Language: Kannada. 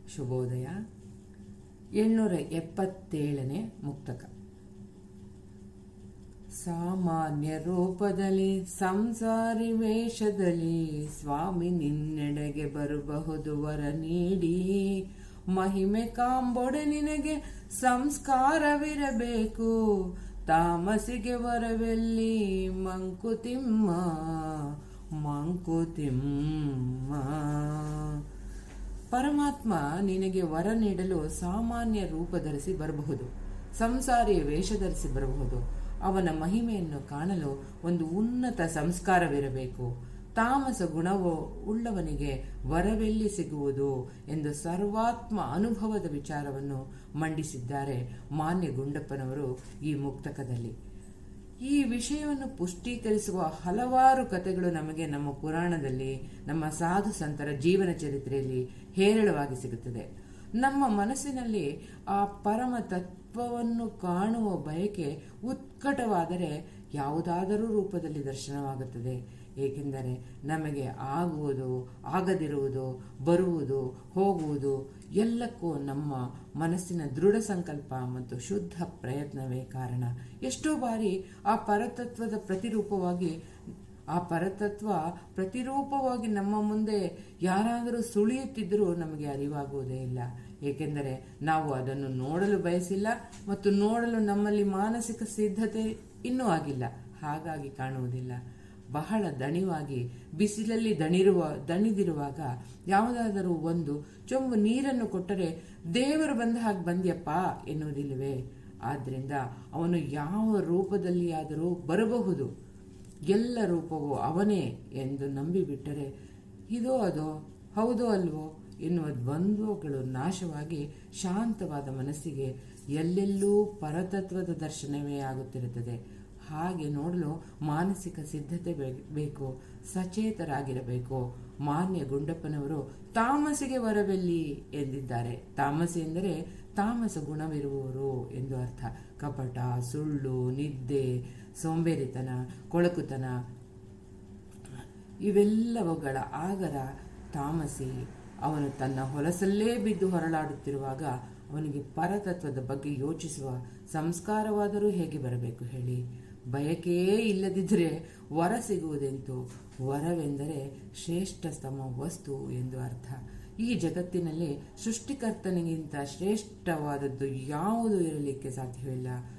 ಶುಭೋದಯ ಏಳ್ನೂರ ಎಪ್ಪತ್ತೇಳನೇ ಮುಕ್ತಕ ಸಾಮಾನ್ಯ ರೂಪದಲ್ಲಿ ಸಂಸಾರಿ ವೇಷದಲ್ಲಿ ಸ್ವಾಮಿ ನಿನ್ನೆಡೆಗೆ ಬರಬಹುದು ವರ ನೀಡಿ ಮಹಿಮೆ ಕಾಂಬೊಡೆ ನಿನಗೆ ಸಂಸ್ಕಾರವಿರಬೇಕು ತಾಮಸಿಗೆ ವರವೆಲ್ಲಿ ಮಂಕುತಿಮ್ಮ ಮಂಕುತಿಮ್ಮ ಪರಮಾತ್ಮ ನಿನಗೆ ವರ ನೀಡಲು ಸಾಮಾನ್ಯ ರೂಪ ಧರಿಸಿ ಬರಬಹುದು ಸಂಸಾರಿಯ ವೇಷ ಧರಿಸಿ ಬರಬಹುದು ಅವನ ಮಹಿಮೆಯನ್ನು ಕಾಣಲು ಒಂದು ಉನ್ನತ ಸಂಸ್ಕಾರವಿರಬೇಕು ತಾಮಸ ಗುಣವು ಉಳ್ಳವನಿಗೆ ವರವೆಲ್ಲಿ ಸಿಗುವುದು ಎಂದು ಸರ್ವಾತ್ಮ ಅನುಭವದ ವಿಚಾರವನ್ನು ಮಂಡಿಸಿದ್ದಾರೆ ಮಾನ್ಯ ಗುಂಡಪ್ಪನವರು ಈ ಮುಕ್ತಕದಲ್ಲಿ ಈ ವಿಷಯವನ್ನು ಪುಷ್ಟೀಕರಿಸುವ ಹಲವಾರು ಕಥೆಗಳು ನಮಗೆ ನಮ್ಮ ಪುರಾಣದಲ್ಲಿ ನಮ್ಮ ಸಾಧು ಸಂತರ ಜೀವನ ಚರಿತ್ರೆಯಲ್ಲಿ ಹೇರಳವಾಗಿ ಸಿಗುತ್ತದೆ ನಮ್ಮ ಮನಸ್ಸಿನಲ್ಲಿ ಆ ಪರಮ ತತ್ವವನ್ನು ಕಾಣುವ ಬಯಕೆ ಉತ್ಕಟವಾದರೆ ಯಾವುದಾದರೂ ರೂಪದಲ್ಲಿ ದರ್ಶನವಾಗುತ್ತದೆ ಏಕೆಂದರೆ ನಮಗೆ ಆಗುವುದು ಆಗದಿರುವುದು ಬರುವುದು ಹೋಗುವುದು ಎಲ್ಲಕ್ಕೂ ನಮ್ಮ ಮನಸ್ಸಿನ ದೃಢ ಸಂಕಲ್ಪ ಮತ್ತು ಶುದ್ಧ ಪ್ರಯತ್ನವೇ ಕಾರಣ ಎಷ್ಟೋ ಬಾರಿ ಆ ಪರತತ್ವದ ಪ್ರತಿರೂಪವಾಗಿ ಆ ಪರತತ್ವ ಪ್ರತಿರೂಪವಾಗಿ ನಮ್ಮ ಮುಂದೆ ಯಾರಾದರೂ ಸುಳಿಯುತ್ತಿದ್ದರೂ ನಮಗೆ ಅರಿವಾಗುವುದೇ ಇಲ್ಲ ಏಕೆಂದರೆ ನಾವು ಅದನ್ನು ನೋಡಲು ಬಯಸಿಲ್ಲ ಮತ್ತು ನೋಡಲು ನಮ್ಮಲ್ಲಿ ಮಾನಸಿಕ ಸಿದ್ಧತೆ ಇನ್ನೂ ಆಗಿಲ್ಲ ಹಾಗಾಗಿ ಕಾಣುವುದಿಲ್ಲ ಬಹಳ ದಣಿವಾಗಿ ಬಿಸಿಲಲ್ಲಿ ದಣಿರುವ ದಣಿದಿರುವಾಗ ಯಾವುದಾದರೂ ಒಂದು ಚೊಂಬು ನೀರನ್ನು ಕೊಟ್ಟರೆ ದೇವರು ಬಂದ ಹಾಗೆ ಬಂದ್ಯಪ್ಪ ಎನ್ನುವುದಿಲ್ಲವೇ ಆದ್ದರಿಂದ ಅವನು ಯಾವ ರೂಪದಲ್ಲಿಯಾದರೂ ಬರಬಹುದು ಎಲ್ಲ ರೂಪವೂ ಅವನೇ ಎಂದು ನಂಬಿಬಿಟ್ಟರೆ ಇದೋ ಅದೋ ಹೌದೋ ಅಲ್ವೋ ಎನ್ನುವ ದ್ವಂದ್ವಗಳು ನಾಶವಾಗಿ ಶಾಂತವಾದ ಮನಸ್ಸಿಗೆ ಎಲ್ಲೆಲ್ಲೂ ಪರತತ್ವದ ದರ್ಶನವೇ ಆಗುತ್ತಿರುತ್ತದೆ ಹಾಗೆ ನೋಡಲು ಮಾನಸಿಕ ಸಿದ್ಧತೆ ಬೇಕು ಸಚೇತರಾಗಿರಬೇಕು ಮಾನ್ಯ ಗುಂಡಪ್ಪನವರು ತಾಮಸಿಗೆ ವರವೆಲ್ಲಿ ಎಂದಿದ್ದಾರೆ ತಾಮಸಿ ಎಂದರೆ ತಾಮಸ ಗುಣವಿರುವವರು ಎಂದು ಅರ್ಥ ಕಪಟ ಸುಳ್ಳು ನಿದ್ದೆ ಸೋಂಬೇರಿತನ ಕೊಳಕುತನ ಇವೆಲ್ಲವುಗಳ ಆಗರ ತಾಮಸಿ ಅವನು ತನ್ನ ಹೊಲಸಲ್ಲೇ ಬಿದ್ದು ಹೊರಳಾಡುತ್ತಿರುವಾಗ ಅವನಿಗೆ ಪರತತ್ವದ ಬಗ್ಗೆ ಯೋಚಿಸುವ ಸಂಸ್ಕಾರವಾದರೂ ಹೇಗೆ ಬರಬೇಕು ಹೇಳಿ ಬಯಕೆಯೇ ಇಲ್ಲದಿದ್ದರೆ ವರ ಸಿಗುವುದೆಂತು ವರವೆಂದರೆ ಶ್ರೇಷ್ಠತಮ ವಸ್ತು ಎಂದು ಅರ್ಥ ಈ ಜಗತ್ತಿನಲ್ಲಿ ಸೃಷ್ಟಿಕರ್ತನಿಗಿಂತ ಶ್ರೇಷ್ಠವಾದದ್ದು ಯಾವುದೂ ಇರಲಿಕ್ಕೆ ಸಾಧ್ಯವಿಲ್ಲ